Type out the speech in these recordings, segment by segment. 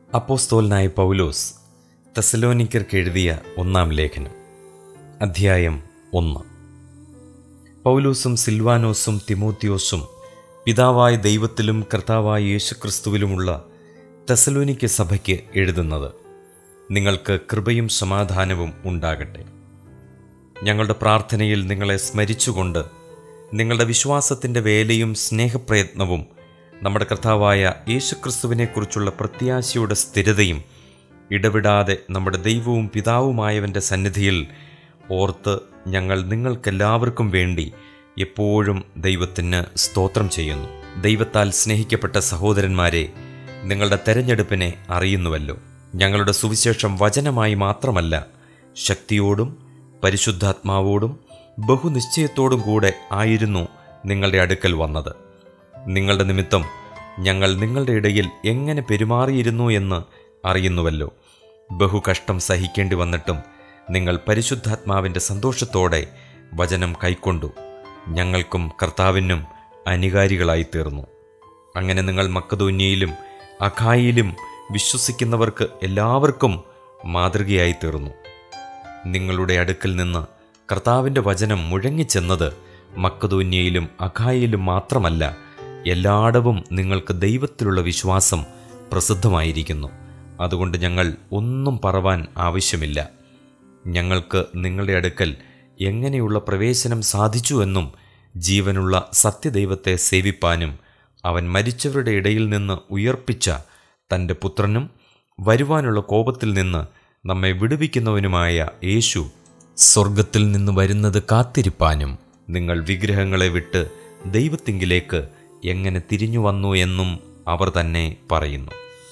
അപ്പോസ്തോലനായ പൗലോസ് തെസലോനിക്കർക്ക് എഴുതിയ ഒന്നാം ലേഖനം അധ്യായം ഒന്ന് പൗലോസും സിൽവാനോസും തിമോത്തിയോസും പിതാവായ ദൈവത്തിലും കർത്താവായ യേശുക്രിസ്തുവിലുമുള്ള തെസലോനിക്ക സഭയ്ക്ക് എഴുതുന്നത് നിങ്ങൾക്ക് കൃപയും സമാധാനവും ഉണ്ടാകട്ടെ ഞങ്ങളുടെ പ്രാർത്ഥനയിൽ നിങ്ങളെ സ്മരിച്ചുകൊണ്ട് നിങ്ങളുടെ വിശ്വാസത്തിൻ്റെ വേലയും സ്നേഹപ്രയത്നവും നമ്മുടെ കർത്താവായ യേശുക്രിസ്തുവിനെക്കുറിച്ചുള്ള പ്രത്യാശയുടെ സ്ഥിരതയും ഇടവിടാതെ നമ്മുടെ ദൈവവും പിതാവുമായവൻ്റെ സന്നിധിയിൽ ഓർത്ത് ഞങ്ങൾ നിങ്ങൾക്കെല്ലാവർക്കും വേണ്ടി എപ്പോഴും ദൈവത്തിന് സ്തോത്രം ചെയ്യുന്നു ദൈവത്താൽ സ്നേഹിക്കപ്പെട്ട സഹോദരന്മാരെ നിങ്ങളുടെ തെരഞ്ഞെടുപ്പിനെ അറിയുന്നുവല്ലോ ഞങ്ങളുടെ സുവിശേഷം വചനമായി മാത്രമല്ല ശക്തിയോടും പരിശുദ്ധാത്മാവോടും ബഹുനിശ്ചയത്തോടും കൂടെ ആയിരുന്നു നിങ്ങളുടെ അടുക്കൽ വന്നത് നിങ്ങളുടെ നിമിത്തം ഞങ്ങൾ നിങ്ങളുടെ ഇടയിൽ എങ്ങനെ പെരുമാറിയിരുന്നു എന്ന് അറിയുന്നുവല്ലോ ബഹുകഷ്ടം സഹിക്കേണ്ടി വന്നിട്ടും നിങ്ങൾ പരിശുദ്ധാത്മാവിൻ്റെ സന്തോഷത്തോടെ വചനം കൈക്കൊണ്ടു ഞങ്ങൾക്കും കർത്താവിനും അനുകാരികളായി തീർന്നു അങ്ങനെ നിങ്ങൾ മക്കതോന്യയിലും അഖായിലും വിശ്വസിക്കുന്നവർക്ക് എല്ലാവർക്കും മാതൃകയായി തീർന്നു നിങ്ങളുടെ അടുക്കൽ നിന്ന് കർത്താവിൻ്റെ വചനം മുഴങ്ങിച്ചെന്നത് മക്കതോന്യയിലും അഖായിലും മാത്രമല്ല എല്ലായിടവും നിങ്ങൾക്ക് ദൈവത്തിലുള്ള വിശ്വാസം പ്രസിദ്ധമായിരിക്കുന്നു അതുകൊണ്ട് ഞങ്ങൾ ഒന്നും പറവാൻ ആവശ്യമില്ല ഞങ്ങൾക്ക് നിങ്ങളുടെ അടുക്കൽ എങ്ങനെയുള്ള പ്രവേശനം സാധിച്ചു എന്നും ജീവനുള്ള സത്യദൈവത്തെ സേവിപ്പാനും അവൻ മരിച്ചവരുടെ ഇടയിൽ നിന്ന് ഉയർപ്പിച്ച തൻ്റെ പുത്രനും വരുവാനുള്ള കോപത്തിൽ നിന്ന് നമ്മെ വിടുവിക്കുന്നവനുമായ യേശു സ്വർഗത്തിൽ നിന്ന് വരുന്നത് കാത്തിരിപ്പാനും നിങ്ങൾ വിഗ്രഹങ്ങളെ വിട്ട് ദൈവത്തിങ്കിലേക്ക് എങ്ങനെ തിരിഞ്ഞു വന്നു എന്നും അവർ തന്നെ പറയുന്നു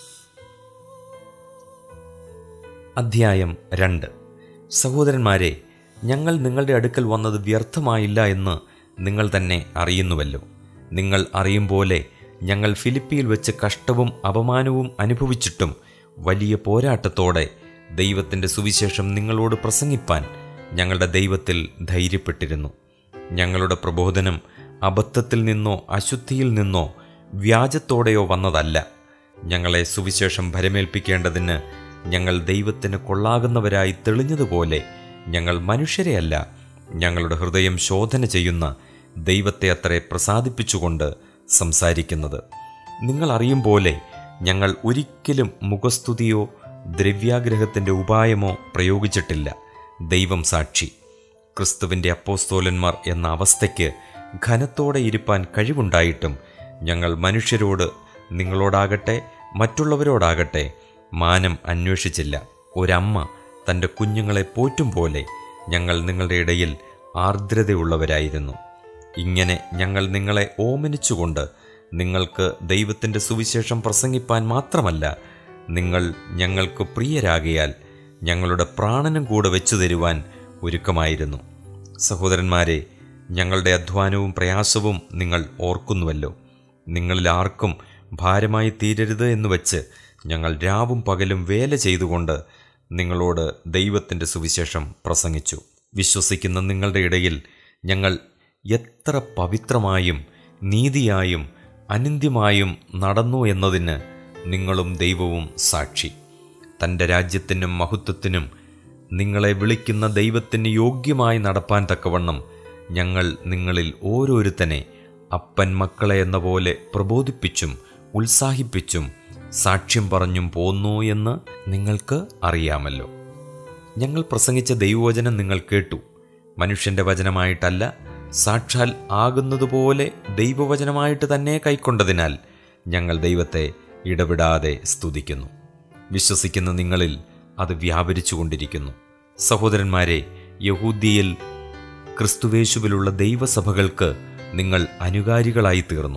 അധ്യായം രണ്ട് സഹോദരന്മാരെ ഞങ്ങൾ നിങ്ങളുടെ അടുക്കൽ വന്നത് വ്യർത്ഥമായില്ല എന്ന് നിങ്ങൾ തന്നെ അറിയുന്നുവല്ലോ നിങ്ങൾ അറിയും പോലെ ഞങ്ങൾ ഫിലിപ്പിയിൽ വെച്ച് കഷ്ടവും അപമാനവും അനുഭവിച്ചിട്ടും വലിയ പോരാട്ടത്തോടെ ദൈവത്തിൻ്റെ സുവിശേഷം നിങ്ങളോട് പ്രസംഗിപ്പാൻ ഞങ്ങളുടെ ദൈവത്തിൽ ധൈര്യപ്പെട്ടിരുന്നു ഞങ്ങളുടെ പ്രബോധനം അബദ്ധത്തിൽ നിന്നോ അശുദ്ധിയിൽ നിന്നോ വ്യാജത്തോടെയോ വന്നതല്ല ഞങ്ങളെ സുവിശേഷം ഭരമേൽപ്പിക്കേണ്ടതിന് ഞങ്ങൾ ദൈവത്തിന് കൊള്ളാകുന്നവരായി തെളിഞ്ഞതുപോലെ ഞങ്ങൾ മനുഷ്യരെയല്ല ഞങ്ങളുടെ ഹൃദയം ശോധന ചെയ്യുന്ന ദൈവത്തെ അത്രേ പ്രസാദിപ്പിച്ചുകൊണ്ട് സംസാരിക്കുന്നത് നിങ്ങൾ അറിയും പോലെ ഞങ്ങൾ ഒരിക്കലും മുഖസ്തുതിയോ ദ്രവ്യാഗ്രഹത്തിൻ്റെ ഉപായമോ പ്രയോഗിച്ചിട്ടില്ല ദൈവം സാക്ഷി ക്രിസ്തുവിൻ്റെ അപ്പോസ്തോലന്മാർ എന്ന അവസ്ഥയ്ക്ക് ഘനത്തോടെ ഇരുപ്പാൻ കഴിവുണ്ടായിട്ടും ഞങ്ങൾ മനുഷ്യരോട് നിങ്ങളോടാകട്ടെ മറ്റുള്ളവരോടാകട്ടെ മാനം അന്വേഷിച്ചില്ല ഒരമ്മ തൻ്റെ കുഞ്ഞുങ്ങളെ പോറ്റും പോലെ ഞങ്ങൾ നിങ്ങളുടെ ഇടയിൽ ആർദ്രതയുള്ളവരായിരുന്നു ഇങ്ങനെ ഞങ്ങൾ നിങ്ങളെ ഓമനിച്ചുകൊണ്ട് നിങ്ങൾക്ക് ദൈവത്തിൻ്റെ സുവിശേഷം പ്രസംഗിപ്പാൻ മാത്രമല്ല നിങ്ങൾ ഞങ്ങൾക്ക് പ്രിയരാകിയാൽ ഞങ്ങളുടെ പ്രാണനും കൂടെ വെച്ചു തരുവാൻ ഒരുക്കമായിരുന്നു സഹോദരന്മാരെ ഞങ്ങളുടെ അധ്വാനവും പ്രയാസവും നിങ്ങൾ ഓർക്കുന്നുവല്ലോ നിങ്ങളിൽ ആർക്കും ഭാരമായി തീരരുത് എന്ന് വച്ച് ഞങ്ങൾ രാവും പകലും വേല ചെയ്തുകൊണ്ട് നിങ്ങളോട് ദൈവത്തിൻ്റെ സുവിശേഷം പ്രസംഗിച്ചു വിശ്വസിക്കുന്ന നിങ്ങളുടെ ഇടയിൽ ഞങ്ങൾ എത്ര പവിത്രമായും നീതിയായും അനിന്ത്യമായും നടന്നു എന്നതിന് നിങ്ങളും ദൈവവും സാക്ഷി തൻ്റെ രാജ്യത്തിനും മഹത്വത്തിനും നിങ്ങളെ വിളിക്കുന്ന ദൈവത്തിന് യോഗ്യമായി നടപ്പാൻ തക്കവണ്ണം ഞങ്ങൾ നിങ്ങളിൽ ഓരോരുത്തനെ അപ്പൻ മക്കളെ എന്ന പോലെ പ്രബോധിപ്പിച്ചും ഉത്സാഹിപ്പിച്ചും സാക്ഷ്യം പറഞ്ഞും പോന്നു എന്ന് നിങ്ങൾക്ക് അറിയാമല്ലോ ഞങ്ങൾ പ്രസംഗിച്ച ദൈവവചനം നിങ്ങൾ കേട്ടു മനുഷ്യൻ്റെ വചനമായിട്ടല്ല സാക്ഷാൽ ആകുന്നതുപോലെ ദൈവവചനമായിട്ട് തന്നെ കൈക്കൊണ്ടതിനാൽ ഞങ്ങൾ ദൈവത്തെ ഇടപെടാതെ സ്തുതിക്കുന്നു വിശ്വസിക്കുന്ന നിങ്ങളിൽ അത് വ്യാപരിച്ചുകൊണ്ടിരിക്കുന്നു സഹോദരന്മാരെ യഹൂദിയിൽ ക്രിസ്തുവേശുവിലുള്ള ദൈവസഭകൾക്ക് നിങ്ങൾ അനുകാരികളായി തീർന്നു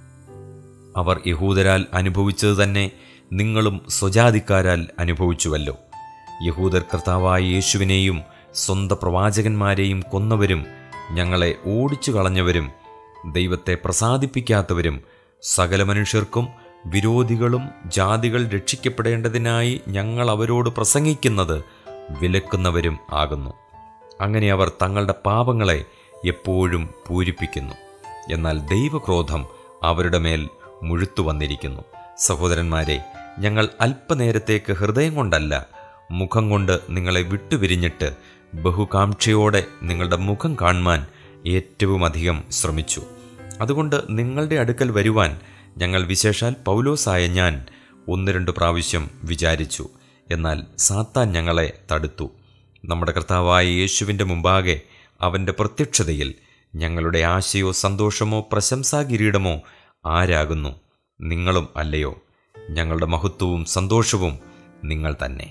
അവർ യഹൂദരാൽ അനുഭവിച്ചത് തന്നെ നിങ്ങളും സ്വജാതിക്കാരാൽ അനുഭവിച്ചുവല്ലോ യഹൂദർ കർത്താവായ യേശുവിനെയും സ്വന്ത പ്രവാചകന്മാരെയും കൊന്നവരും ഞങ്ങളെ ഓടിച്ചു കളഞ്ഞവരും ദൈവത്തെ പ്രസാദിപ്പിക്കാത്തവരും സകല മനുഷ്യർക്കും വിരോധികളും ജാതികൾ രക്ഷിക്കപ്പെടേണ്ടതിനായി ഞങ്ങൾ അവരോട് പ്രസംഗിക്കുന്നത് വിലക്കുന്നവരും ആകുന്നു അങ്ങനെ അവർ തങ്ങളുടെ പാപങ്ങളെ എപ്പോഴും പൂരിപ്പിക്കുന്നു എന്നാൽ ദൈവക്രോധം അവരുടെ മേൽ മുഴുത്തു വന്നിരിക്കുന്നു സഹോദരന്മാരെ ഞങ്ങൾ അല്പനേരത്തേക്ക് ഹൃദയം കൊണ്ടല്ല മുഖം കൊണ്ട് നിങ്ങളെ വിട്ടുപിരിഞ്ഞിട്ട് ബഹുകാംക്ഷയോടെ നിങ്ങളുടെ മുഖം കാണുവാൻ ഏറ്റവും അധികം ശ്രമിച്ചു അതുകൊണ്ട് നിങ്ങളുടെ അടുക്കൽ വരുവാൻ ഞങ്ങൾ വിശേഷാൽ പൗലോസായ ഞാൻ ഒന്ന് രണ്ട് പ്രാവശ്യം വിചാരിച്ചു എന്നാൽ സാത്താൻ ഞങ്ങളെ തടുത്തു നമ്മുടെ കർത്താവായ യേശുവിൻ്റെ മുമ്പാകെ അവൻ്റെ പ്രത്യക്ഷതയിൽ ഞങ്ങളുടെ ആശയോ സന്തോഷമോ പ്രശംസാകിരീടമോ ആരാകുന്നു നിങ്ങളും അല്ലയോ ഞങ്ങളുടെ മഹത്വവും സന്തോഷവും നിങ്ങൾ തന്നെ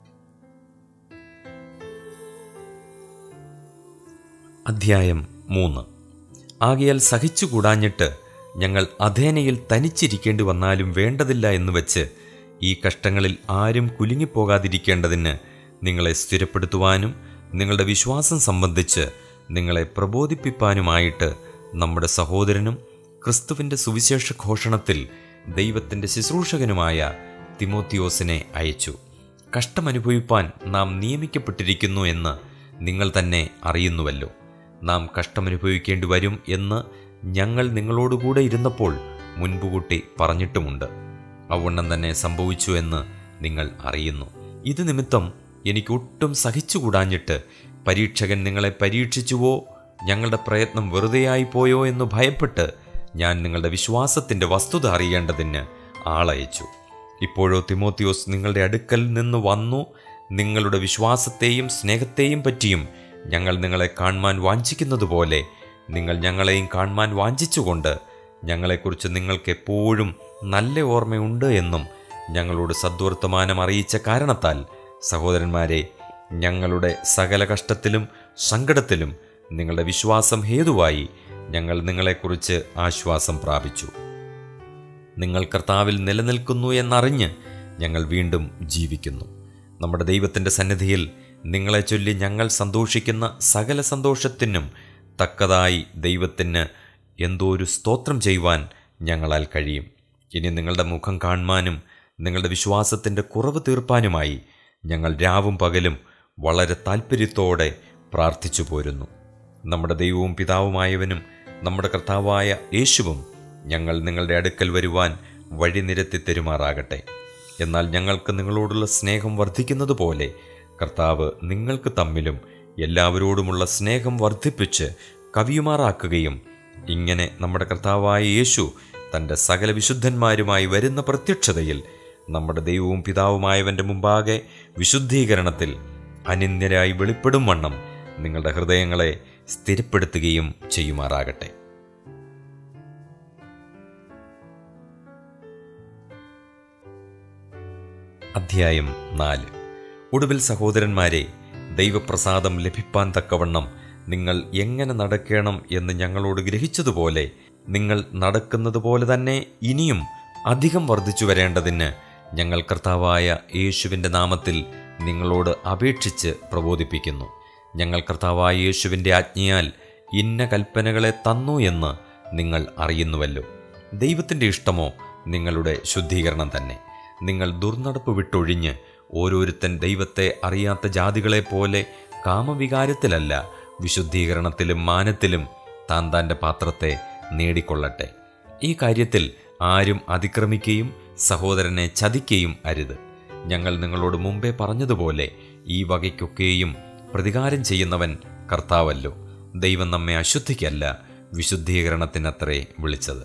അധ്യായം മൂന്ന് ആകയാൽ സഹിച്ചുകൂടാഞ്ഞിട്ട് ഞങ്ങൾ അധേനയിൽ തനിച്ചിരിക്കേണ്ടി വന്നാലും വേണ്ടതില്ല എന്ന് വെച്ച് ഈ കഷ്ടങ്ങളിൽ ആരും കുലുങ്ങിപ്പോകാതിരിക്കേണ്ടതിന് നിങ്ങളെ സ്ഥിരപ്പെടുത്തുവാനും നിങ്ങളുടെ വിശ്വാസം സംബന്ധിച്ച് നിങ്ങളെ പ്രബോധിപ്പിപ്പാനുമായിട്ട് നമ്മുടെ സഹോദരനും ക്രിസ്തുവിൻ്റെ സുവിശേഷ ഘോഷണത്തിൽ ദൈവത്തിൻ്റെ ശുശ്രൂഷകനുമായ തിമോത്തിയോസിനെ അയച്ചു കഷ്ടമനുഭവിപ്പാൻ നാം നിയമിക്കപ്പെട്ടിരിക്കുന്നു എന്ന് നിങ്ങൾ തന്നെ അറിയുന്നുവല്ലോ നാം കഷ്ടമനുഭവിക്കേണ്ടി വരും എന്ന് ഞങ്ങൾ നിങ്ങളോടുകൂടെ ഇരുന്നപ്പോൾ മുൻപുകൂട്ടി പറഞ്ഞിട്ടുമുണ്ട് അവണ്ണം തന്നെ സംഭവിച്ചു എന്ന് നിങ്ങൾ അറിയുന്നു ഇത് നിമിത്തം എനിക്ക് ഒട്ടും സഹിച്ചുകൂടാഞ്ഞിട്ട് പരീക്ഷകൻ നിങ്ങളെ പരീക്ഷിച്ചുവോ ഞങ്ങളുടെ പ്രയത്നം വെറുതെയായി പോയോ എന്ന് ഭയപ്പെട്ട് ഞാൻ നിങ്ങളുടെ വിശ്വാസത്തിൻ്റെ വസ്തുത അറിയേണ്ടതിന് ആളയച്ചു ഇപ്പോഴോ തിമോത്തിയോസ് നിങ്ങളുടെ അടുക്കൽ നിന്ന് വന്നു നിങ്ങളുടെ വിശ്വാസത്തെയും സ്നേഹത്തെയും പറ്റിയും ഞങ്ങൾ നിങ്ങളെ കാണുവാൻ വാഞ്ചിക്കുന്നതുപോലെ നിങ്ങൾ ഞങ്ങളെയും കാണുവാൻ വാഞ്ചിച്ചുകൊണ്ട് ഞങ്ങളെക്കുറിച്ച് നിങ്ങൾക്ക് എപ്പോഴും നല്ല ഓർമ്മയുണ്ട് എന്നും ഞങ്ങളോട് സദ്വർത്തമാനം അറിയിച്ച കാരണത്താൽ സഹോദരന്മാരെ ഞങ്ങളുടെ സകല കഷ്ടത്തിലും സങ്കടത്തിലും നിങ്ങളുടെ വിശ്വാസം ഹേതുവായി ഞങ്ങൾ നിങ്ങളെക്കുറിച്ച് ആശ്വാസം പ്രാപിച്ചു നിങ്ങൾ കർത്താവിൽ നിലനിൽക്കുന്നു എന്നറിഞ്ഞ് ഞങ്ങൾ വീണ്ടും ജീവിക്കുന്നു നമ്മുടെ ദൈവത്തിൻ്റെ സന്നിധിയിൽ നിങ്ങളെ ചൊല്ലി ഞങ്ങൾ സന്തോഷിക്കുന്ന സകല സന്തോഷത്തിനും തക്കതായി ദൈവത്തിന് എന്തോ ഒരു സ്തോത്രം ചെയ്യുവാൻ ഞങ്ങളാൽ കഴിയും ഇനി നിങ്ങളുടെ മുഖം കാണുവാനും നിങ്ങളുടെ വിശ്വാസത്തിൻ്റെ കുറവ് തീർപ്പാനുമായി ഞങ്ങൾ രാവും പകലും വളരെ താൽപ്പര്യത്തോടെ പ്രാർത്ഥിച്ചു പോരുന്നു നമ്മുടെ ദൈവവും പിതാവുമായവനും നമ്മുടെ കർത്താവായ യേശുവും ഞങ്ങൾ നിങ്ങളുടെ അടുക്കൽ വരുവാൻ വഴി നിരത്തി തരുമാറാകട്ടെ എന്നാൽ ഞങ്ങൾക്ക് നിങ്ങളോടുള്ള സ്നേഹം വർദ്ധിക്കുന്നത് പോലെ കർത്താവ് നിങ്ങൾക്ക് തമ്മിലും എല്ലാവരോടുമുള്ള സ്നേഹം വർദ്ധിപ്പിച്ച് കവിയുമാറാക്കുകയും ഇങ്ങനെ നമ്മുടെ കർത്താവായ യേശു തൻ്റെ സകല വിശുദ്ധന്മാരുമായി വരുന്ന പ്രത്യക്ഷതയിൽ നമ്മുടെ ദൈവവും പിതാവുമായവൻ്റെ മുമ്പാകെ വിശുദ്ധീകരണത്തിൽ അനിന്യരായി വെളിപ്പെടും വണ്ണം നിങ്ങളുടെ ഹൃദയങ്ങളെ സ്ഥിരപ്പെടുത്തുകയും ചെയ്യുമാറാകട്ടെ അധ്യായം നാല് ഒടുവിൽ സഹോദരന്മാരെ ദൈവപ്രസാദം ലഭിപ്പാൻ തക്കവണ്ണം നിങ്ങൾ എങ്ങനെ നടക്കണം എന്ന് ഞങ്ങളോട് ഗ്രഹിച്ചതുപോലെ നിങ്ങൾ നടക്കുന്നത് പോലെ തന്നെ ഇനിയും അധികം വർദ്ധിച്ചു വരേണ്ടതിന് ഞങ്ങൾ കർത്താവായ യേശുവിൻ്റെ നാമത്തിൽ നിങ്ങളോട് അപേക്ഷിച്ച് പ്രബോധിപ്പിക്കുന്നു ഞങ്ങൾ കർത്താവായ യേശുവിൻ്റെ ആജ്ഞയാൽ ഇന്ന കൽപ്പനകളെ തന്നു എന്ന് നിങ്ങൾ അറിയുന്നുവല്ലോ ദൈവത്തിൻ്റെ ഇഷ്ടമോ നിങ്ങളുടെ ശുദ്ധീകരണം തന്നെ നിങ്ങൾ ദുർനടപ്പ് വിട്ടൊഴിഞ്ഞ് ഓരോരുത്തൻ ദൈവത്തെ അറിയാത്ത ജാതികളെ പോലെ കാമവികാരത്തിലല്ല വിശുദ്ധീകരണത്തിലും മാനത്തിലും താൻ താൻ്റെ പാത്രത്തെ നേടിക്കൊള്ളട്ടെ ഈ കാര്യത്തിൽ ആരും അതിക്രമിക്കുകയും സഹോദരനെ ചതിക്കുകയും അരുത് ഞങ്ങൾ നിങ്ങളോട് മുമ്പേ പറഞ്ഞതുപോലെ ഈ വകയ്ക്കൊക്കെയും പ്രതികാരം ചെയ്യുന്നവൻ കർത്താവല്ലോ ദൈവം നമ്മെ അശുദ്ധിക്കല്ല വിശുദ്ധീകരണത്തിനത്രേ വിളിച്ചത്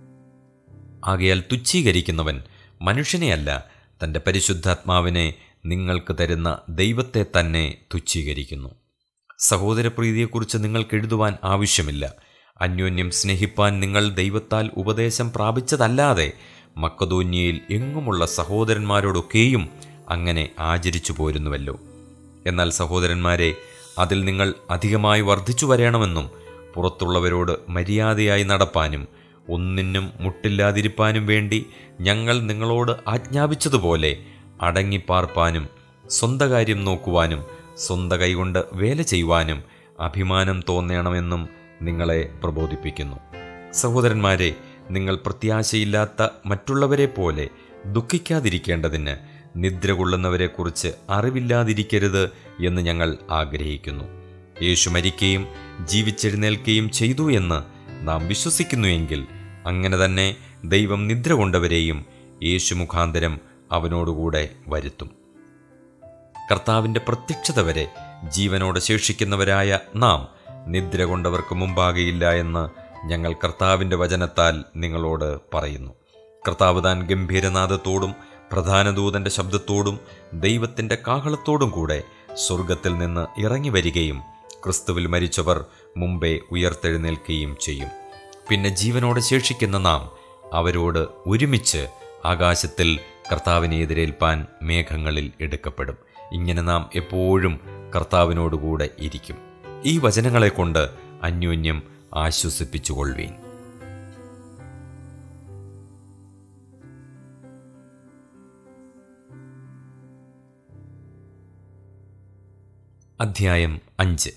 ആകയാൽ തുച്ഛീകരിക്കുന്നവൻ മനുഷ്യനെയല്ല തൻ്റെ പരിശുദ്ധാത്മാവിനെ നിങ്ങൾക്ക് തരുന്ന ദൈവത്തെ തന്നെ തുച്ഛീകരിക്കുന്നു സഹോദരപ്രീതിയെക്കുറിച്ച് നിങ്ങൾക്ക് എഴുതുവാൻ ആവശ്യമില്ല അന്യോന്യം സ്നേഹിപ്പാൻ നിങ്ങൾ ദൈവത്താൽ ഉപദേശം പ്രാപിച്ചതല്ലാതെ മക്കതോന്യയിൽ എങ്ങുമുള്ള സഹോദരന്മാരോടൊക്കെയും അങ്ങനെ ആചരിച്ചു പോരുന്നുവല്ലോ എന്നാൽ സഹോദരന്മാരെ അതിൽ നിങ്ങൾ അധികമായി വർദ്ധിച്ചു വരണമെന്നും പുറത്തുള്ളവരോട് മര്യാദയായി നടപ്പാനും ഒന്നിനും മുട്ടില്ലാതിരിപ്പാനും വേണ്ടി ഞങ്ങൾ നിങ്ങളോട് ആജ്ഞാപിച്ചതുപോലെ അടങ്ങിപ്പാർപ്പാനും സ്വന്ത കാര്യം നോക്കുവാനും സ്വന്ത കൈകൊണ്ട് വേല ചെയ്യുവാനും അഭിമാനം തോന്നണമെന്നും നിങ്ങളെ പ്രബോധിപ്പിക്കുന്നു സഹോദരന്മാരെ നിങ്ങൾ പ്രത്യാശയില്ലാത്ത മറ്റുള്ളവരെ പോലെ ദുഃഖിക്കാതിരിക്കേണ്ടതിന് നിദ്ര കൊള്ളുന്നവരെക്കുറിച്ച് അറിവില്ലാതിരിക്കരുത് എന്ന് ഞങ്ങൾ ആഗ്രഹിക്കുന്നു യേശു മരിക്കുകയും ജീവിച്ചെഴുന്നേൽക്കുകയും ചെയ്തു എന്ന് നാം വിശ്വസിക്കുന്നുവെങ്കിൽ അങ്ങനെ തന്നെ ദൈവം നിദ്ര കൊണ്ടവരെയും യേശു മുഖാന്തരം അവനോടുകൂടെ വരുത്തും കർത്താവിൻ്റെ പ്രത്യക്ഷത വരെ ജീവനോടെ ശേഷിക്കുന്നവരായ നാം നിദ്ര കൊണ്ടവർക്ക് മുമ്പാകെയില്ല എന്ന് ഞങ്ങൾ കർത്താവിൻ്റെ വചനത്താൽ നിങ്ങളോട് പറയുന്നു കർത്താവ് താൻ ഗംഭീരനാദത്തോടും പ്രധാനദൂതന്റെ ശബ്ദത്തോടും ദൈവത്തിൻ്റെ കാഹളത്തോടും കൂടെ സ്വർഗത്തിൽ നിന്ന് ഇറങ്ങി വരികയും ക്രിസ്തുവിൽ മരിച്ചവർ മുമ്പേ ഉയർത്തെഴുന്നേൽക്കുകയും ചെയ്യും പിന്നെ ജീവനോടെ ശേഷിക്കുന്ന നാം അവരോട് ഒരുമിച്ച് ആകാശത്തിൽ കർത്താവിനെ എതിരേൽപ്പാൻ മേഘങ്ങളിൽ എടുക്കപ്പെടും ഇങ്ങനെ നാം എപ്പോഴും കർത്താവിനോടുകൂടെ ഇരിക്കും ഈ വചനങ്ങളെ കൊണ്ട് അന്യോന്യം ആശ്വസിപ്പിച്ചുകൊള്ളുവീൻ അധ്യായം അഞ്ച്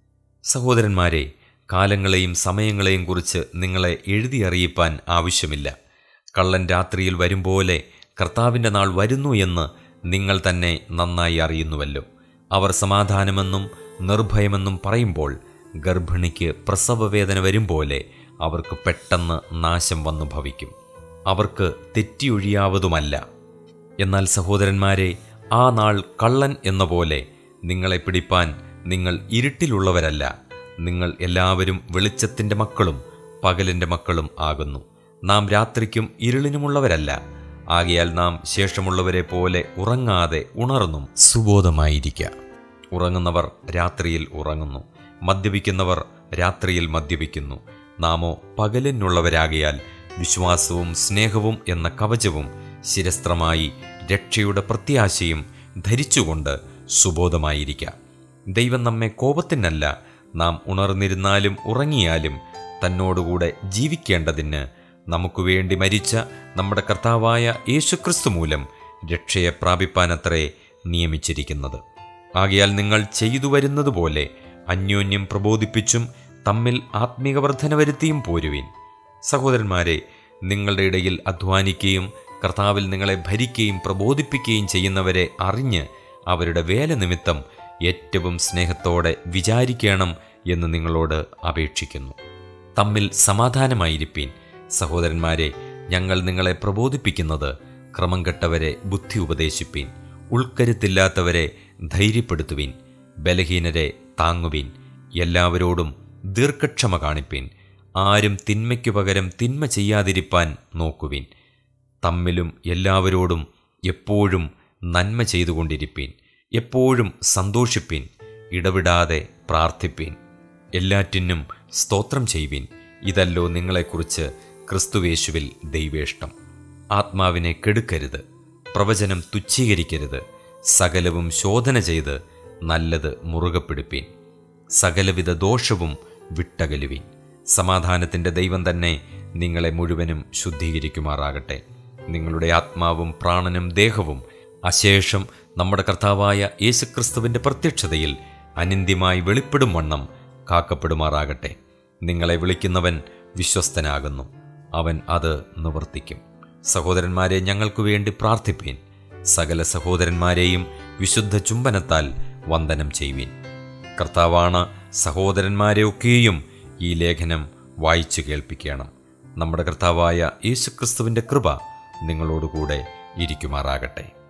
സഹോദരന്മാരെ കാലങ്ങളെയും സമയങ്ങളെയും കുറിച്ച് നിങ്ങളെ എഴുതി അറിയിപ്പാൻ ആവശ്യമില്ല കള്ളൻ രാത്രിയിൽ വരുമ്പോലെ കർത്താവിൻ്റെ നാൾ വരുന്നു എന്ന് നിങ്ങൾ തന്നെ നന്നായി അറിയുന്നുവല്ലോ അവർ സമാധാനമെന്നും നിർഭയമെന്നും പറയുമ്പോൾ ഗർഭിണിക്ക് പ്രസവവേദന വരും പോലെ അവർക്ക് പെട്ടെന്ന് നാശം വന്നു ഭവിക്കും അവർക്ക് തെറ്റിയൊഴിയാവതുമല്ല എന്നാൽ സഹോദരന്മാരെ ആ നാൾ കള്ളൻ എന്ന പോലെ നിങ്ങളെ പിടിപ്പാൻ നിങ്ങൾ ഇരുട്ടിലുള്ളവരല്ല നിങ്ങൾ എല്ലാവരും വെളിച്ചത്തിൻ്റെ മക്കളും പകലിൻ്റെ മക്കളും ആകുന്നു നാം രാത്രിക്കും ഇരുളിനുമുള്ളവരല്ല ആകയാൽ നാം ശേഷമുള്ളവരെ പോലെ ഉറങ്ങാതെ ഉണർന്നും സുബോധമായിരിക്കുക ഉറങ്ങുന്നവർ രാത്രിയിൽ ഉറങ്ങുന്നു മദ്യപിക്കുന്നവർ രാത്രിയിൽ മദ്യപിക്കുന്നു നാമോ പകലിനുള്ളവരാകയാൽ വിശ്വാസവും സ്നേഹവും എന്ന കവചവും ശിരസ്ത്രമായി രക്ഷയുടെ പ്രത്യാശയും ധരിച്ചുകൊണ്ട് സുബോധമായിരിക്കാം ദൈവം നമ്മെ കോപത്തിനല്ല നാം ഉണർന്നിരുന്നാലും ഉറങ്ങിയാലും തന്നോടുകൂടെ ജീവിക്കേണ്ടതിന് നമുക്ക് വേണ്ടി മരിച്ച നമ്മുടെ കർത്താവായ യേശുക്രിസ്തു മൂലം രക്ഷയെ പ്രാപിപ്പാനത്രേ നിയമിച്ചിരിക്കുന്നത് ആകയാൽ നിങ്ങൾ ചെയ്തു വരുന്നതുപോലെ അന്യോന്യം പ്രബോധിപ്പിച്ചും തമ്മിൽ ആത്മീക വർധന വരുത്തിയും പോരുവിൻ സഹോദരന്മാരെ നിങ്ങളുടെ ഇടയിൽ അധ്വാനിക്കുകയും കർത്താവിൽ നിങ്ങളെ ഭരിക്കുകയും പ്രബോധിപ്പിക്കുകയും ചെയ്യുന്നവരെ അറിഞ്ഞ് അവരുടെ വേല നിമിത്തം ഏറ്റവും സ്നേഹത്തോടെ വിചാരിക്കണം എന്ന് നിങ്ങളോട് അപേക്ഷിക്കുന്നു തമ്മിൽ സമാധാനമായിരിപ്പീൻ സഹോദരന്മാരെ ഞങ്ങൾ നിങ്ങളെ പ്രബോധിപ്പിക്കുന്നത് ക്രമം കെട്ടവരെ ബുദ്ധി ഉപദേശിപ്പീൻ ഉൾക്കരുത്തില്ലാത്തവരെ ധൈര്യപ്പെടുത്തുവിൻ ബലഹീനരെ താങ്ങുവിൻ എല്ലാവരോടും ദീർഘക്ഷമ കാണിപ്പീൻ ആരും തിന്മയ്ക്കു പകരം തിന്മ ചെയ്യാതിരിപ്പാൻ നോക്കുവിൻ തമ്മിലും എല്ലാവരോടും എപ്പോഴും നന്മ ചെയ്തുകൊണ്ടിരിപ്പീൻ എപ്പോഴും സന്തോഷിപ്പീൻ ഇടവിടാതെ പ്രാർത്ഥിപ്പീൻ എല്ലാറ്റിനും സ്തോത്രം ചെയ്യുവിൻ ഇതല്ലോ നിങ്ങളെക്കുറിച്ച് ക്രിസ്തുവേശുവിൽ ദൈവേഷ്ടം ആത്മാവിനെ കെടുക്കരുത് പ്രവചനം തുച്ഛീകരിക്കരുത് സകലവും ശോധന ചെയ്ത് നല്ലത് മുറുകെ പിടിപ്പീൻ സകലവിധ ദോഷവും വിട്ടകലുവീൻ സമാധാനത്തിൻ്റെ ദൈവം തന്നെ നിങ്ങളെ മുഴുവനും ശുദ്ധീകരിക്കുമാറാകട്ടെ നിങ്ങളുടെ ആത്മാവും പ്രാണനും ദേഹവും അശേഷം നമ്മുടെ കർത്താവായ യേശുക്രിസ്തുവിൻ്റെ പ്രത്യക്ഷതയിൽ അനിന്ത്യമായി വെളിപ്പെടും വണ്ണം കാക്കപ്പെടുമാറാകട്ടെ നിങ്ങളെ വിളിക്കുന്നവൻ വിശ്വസ്തനാകുന്നു അവൻ അത് നിവർത്തിക്കും സഹോദരന്മാരെ ഞങ്ങൾക്കു വേണ്ടി പ്രാർത്ഥിപ്പീൻ സകല സഹോദരന്മാരെയും വിശുദ്ധ ചുംബനത്താൽ വന്ദനം ചെയ്യുവിൻ കർത്താവാണ് സഹോദരന്മാരെയൊക്കെയും ഈ ലേഖനം വായിച്ചു കേൾപ്പിക്കണം നമ്മുടെ കർത്താവായ യേശുക്രിസ്തുവിൻ്റെ കൃപ നിങ്ങളോടുകൂടെ ഇരിക്കുമാറാകട്ടെ